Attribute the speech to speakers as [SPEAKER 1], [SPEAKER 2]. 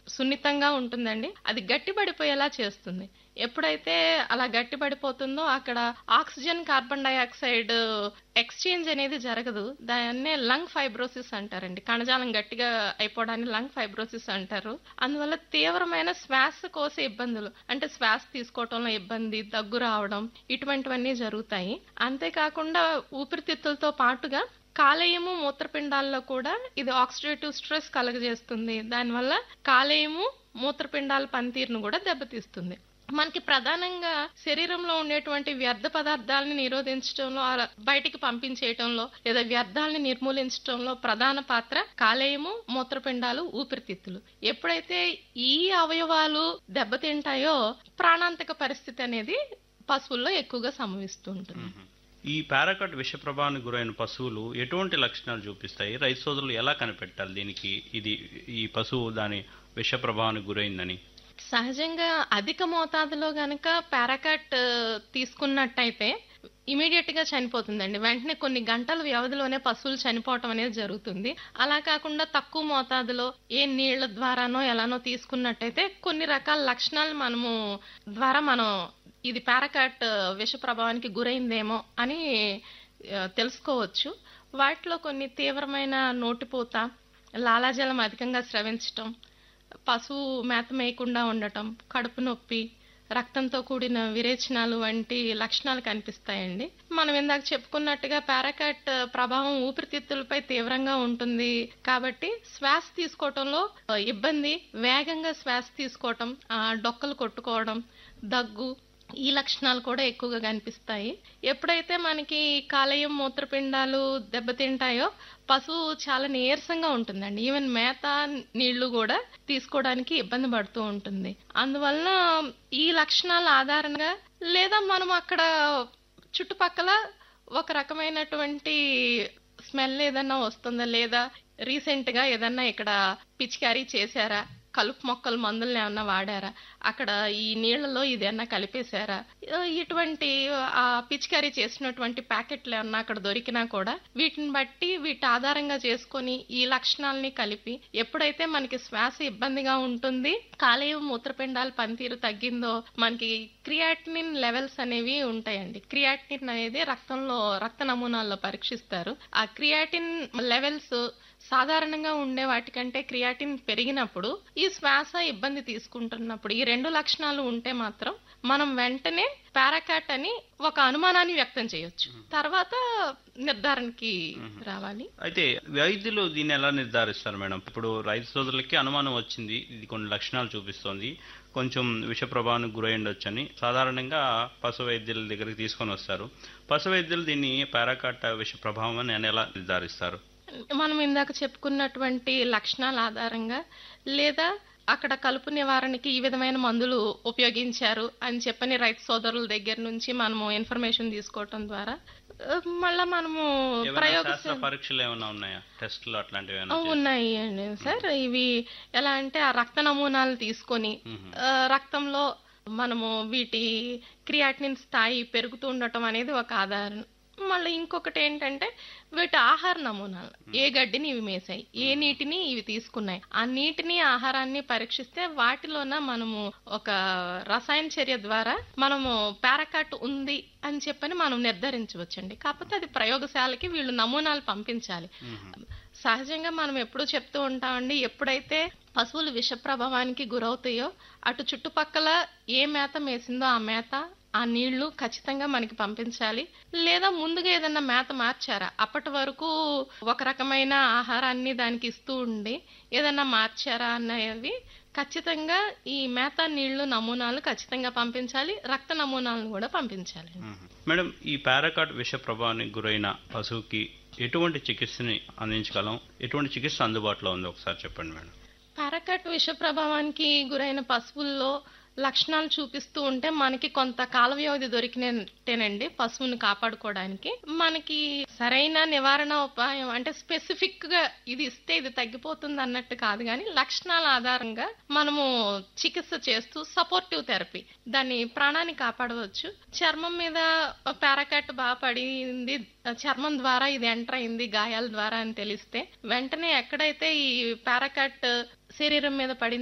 [SPEAKER 1] సున్నితంగా ఉంటుందండి అది గట్టిపడిపోయేలా చేస్తుంది ఎప్పుడైతే అలా గట్టిపడిపోతుందో అక్కడ ఆక్సిజన్ కార్బన్ డైఆక్సైడ్ ఎక్స్చేంజ్ అనేది జరగదు దాన్నే లంగ్ ఫైబ్రోసిస్ అంటారండి కణజాలం గట్టిగా అయిపోవడాన్ని లంగ్ ఫైబ్రోసిస్ అంటారు అందువల్ల తీవ్రమైన శ్వాసకోశ ఇబ్బందులు అంటే శ్వాస తీసుకోవటంలో ఇబ్బంది దగ్గు రావడం ఇటువంటివన్నీ జరుగుతాయి అంతేకాకుండా ఊపిరితిత్తులతో పాటుగా కాలేయము మూత్రపిండాల్లో కూడా ఇది ఆక్సిడేటివ్ స్ట్రెస్ కలగజేస్తుంది దానివల్ల కాలేయము మూత్రపిండాల పనితీరును కూడా దెబ్బతీస్తుంది మనకి ప్రధానంగా శరీరంలో ఉండేటువంటి వ్యర్థ పదార్థాలని నిరోధించడంలో ఆ బయటికి పంపించేయటంలో లేదా వ్యర్థాలని నిర్మూలించడంలో ప్రధాన పాత్ర కాలేయము మూత్రపిండాలు ఊపిరితిత్తులు ఎప్పుడైతే ఈ అవయవాలు దెబ్బతింటాయో ప్రాణాంతక పరిస్థితి అనేది పశువుల్లో ఎక్కువగా సంభవిస్తూ ఉంటుంది
[SPEAKER 2] ఈ పారాకట్ విష ప్రభావానికి గురైన పశువులు ఎటువంటి లక్షణాలు చూపిస్తాయి రైతు సోదరులు ఎలా కనిపెట్టాలి దీనికి ఇది ఈ పశువు దాని విష ప్రభావానికి గురైందని
[SPEAKER 1] సహజంగా అధిక మోతాదులో గనక పారాకాట్ తీసుకున్నట్టయితే ఇమీడియట్ గా చనిపోతుందండి వెంటనే కొన్ని గంటల వ్యవధిలోనే పశువులు చనిపోవటం అనేది జరుగుతుంది అలా కాకుండా తక్కువ మోతాదులో ఏ నీళ్ల ద్వారానో ఎలానో తీసుకున్నట్టయితే కొన్ని రకాల లక్షణాలు మనము ద్వారా మనం ఇది పారాకాట్ విష ప్రభావానికి గురైందేమో అని ఆ, తెలుసుకోవచ్చు వాటిలో కొన్ని తీవ్రమైన నోటిపూత లాలాజలం అధికంగా స్రవించటం పశువు మేత మేయకుండా ఉండటం కడుపు నొప్పి రక్తంతో కూడిన విరేచనాలు వంటి లక్షణాలు కనిపిస్తాయండి మనం ఇందాక చెప్పుకున్నట్టుగా పారాకాట్ ప్రభావం ఊపిరితిత్తులపై తీవ్రంగా ఉంటుంది కాబట్టి శ్వాస తీసుకోవటంలో ఆ, ఇబ్బంది వేగంగా శ్వాస తీసుకోవటం ఆ, డొక్కలు కొట్టుకోవడం దగ్గు ఈ లక్షణాలు కూడా ఎక్కువగా కనిపిస్తాయి ఎప్పుడైతే మనకి కాలేయం మూత్రపిండాలు దెబ్బతింటాయో పశువు చాలా నీరసంగా ఉంటుందండి ఈవెన్ మేత నీళ్లు కూడా తీసుకోవడానికి ఇబ్బంది పడుతూ ఉంటుంది అందువలన ఈ లక్షణాల ఆధారంగా లేదా మనం అక్కడ చుట్టుపక్కల ఒక రకమైనటువంటి స్మెల్ ఏదన్నా వస్తుందా లేదా రీసెంట్ గా ఏదన్నా ఇక్కడ పిచికారీ చేశారా కలుపు మొక్కల మందులను ఏమన్నా వాడారా అక్కడ ఈ నీళ్లలో ఇదేమన్నా కలిపేశారా ఆ, ఇటువంటి ఆ పిచికారీ చేసినటువంటి ప్యాకెట్లు ఏమన్నా అక్కడ దొరికినా కూడా వీటిని బట్టి వీటి ఆధారంగా చేసుకొని ఈ లక్షణాలని కలిపి ఎప్పుడైతే మనకి శ్వాస ఇబ్బందిగా ఉంటుంది కాలేయం మూత్రపిండాల పనితీరు తగ్గిందో మనకి క్రియాటినిన్ లెవెల్స్ అనేవి ఉంటాయండి క్రియాటినిన్ అనేది రక్తంలో రక్త నమూనాల్లో పరీక్షిస్తారు ఆ క్రియాటిన్ లెవెల్స్ సాధారణంగా ఉండే వాటికంటే క్రియాటిన్ పెరిగినప్పుడు ఈ శ్వాస ఇబ్బంది తీసుకుంటున్నప్పుడు ఈ రెండు లక్షణాలు ఉంటే మాత్రం మనం వెంటనే పారాకాట్ అని ఒక అనుమానాన్ని వ్యక్తం చేయొచ్చు తర్వాత నిర్ధారణకి రావాలి
[SPEAKER 2] అయితే వైద్యులు దీన్ని ఎలా నిర్ధారిస్తారు మేడం ఇప్పుడు రైతు సోదరులకి అనుమానం వచ్చింది ఇది కొన్ని లక్షణాలు చూపిస్తోంది కొంచెం విష ప్రభావానికి గురై ఉండొచ్చని సాధారణంగా పశు వైద్యుల దగ్గరికి తీసుకొని వస్తారు పశు వైద్యులు దీన్ని పారాకాట్ విష ప్రభావం అని ఎలా నిర్ధారిస్తారు
[SPEAKER 1] మనం ఇందాక చెప్పుకున్నటువంటి లక్షణాల ఆధారంగా లేదా అక్కడ కలుపు నివారణకి ఈ విధమైన మందులు ఉపయోగించారు అని చెప్పని రైతు సోదరుల దగ్గర నుంచి మనము ఇన్ఫర్మేషన్ తీసుకోవటం ద్వారా ఆ, మళ్ళా మనము
[SPEAKER 2] ఏమైనా
[SPEAKER 1] ప్రయోగ
[SPEAKER 2] శాస్త్ర పరీక్షలు ఏమైనా ఉన్నాయా టెస్టులు అట్లాంటివి
[SPEAKER 1] ఆ,
[SPEAKER 2] ఏమైనా చేస్తారా?
[SPEAKER 1] ఉన్నాయి అండి సార్ ఇవి ఎలా అంటే ఆ రక్త నమూనాలు తీసుకొని
[SPEAKER 2] మ్మ్.
[SPEAKER 1] ఆ, రక్తంలో మనము వీటి క్రియాటినిన్ స్థాయి పెరుగుతూ ఉండటం అనేది ఒక ఆధారం మళ్ళీ ఇంకొకటి ఏంటంటే వీటి ఆహార నమూనాలు ఏ గడ్డిని ఇవి మేసాయి ఏ నీటిని ఇవి తీసుకున్నాయి ఆ నీటిని ఆహారాన్ని పరీక్షిస్తే వాటిలోన మనము ఒక రసాయన చర్య ద్వారా మనము పారాకాట్ ఉంది అని చెప్పని మనం నిర్ధారించవచ్చండి కాకపోతే అది ప్రయోగశాలకి వీళ్ళు నమూనాలు పంపించాలి
[SPEAKER 2] మ్మ్.
[SPEAKER 1] సహజంగా మనం ఎప్పుడూ చెప్తూ ఉంటామండి ఎప్పుడైతే పశువులు విష ప్రభావానికి గురవుతాయో అటు చుట్టుపక్కల ఏ మేత మేసిందో ఆ మేత ఆ నీళ్లు ఖచ్చితంగా మనకి పంపించాలి లేదా ముందుగా ఏదన్నా మేత మార్చారా అప్పటి వరకు ఒక రకమైన ఆహారాన్ని దానికి ఇస్తూ ఉండి ఏదన్నా మార్చారా అన్నవి ఖచ్చితంగా ఈ మేత నీళ్లు నమూనాలు ఖచ్చితంగా పంపించాలి రక్త నమూనాలను కూడా పంపించాలి
[SPEAKER 2] మ్మ్. మేడం ఈ పారాకాట్ విష ప్రభావానికి గురైన పశువుకి ఎటువంటి చికిత్సని అందించగలం ఎటువంటి చికిత్స అందుబాటులో ఉంది ఒకసారి చెప్పండి మేడం
[SPEAKER 1] పారాకట్ విష ప్రభావానికి గురైన పశువుల్లో లక్షణాలు చూపిస్తూ ఉంటే మనకి కొంత కాల వ్యవధి దొరికినట్టేనండి పశువుని కాపాడుకోవడానికి మనకి సరైన నివారణ ఉపాయం అంటే స్పెసిఫిక్ గా ఇది ఇస్తే ఇది తగ్గిపోతుంది అన్నట్టు కాదు కానీ లక్షణాల ఆధారంగా మనము చికిత్స చేస్తూ సపోర్టివ్ థెరపీ దాన్ని ప్రాణాన్ని కాపాడవచ్చు చర్మం మీద పారాకాట్ బాగా పడింది చర్మం ద్వారా ఇది ఎంటర్ అయింది గాయాల ద్వారా అని తెలిస్తే వెంటనే ఎక్కడైతే ఈ పారాకాట్ శరీరం మీద పడింది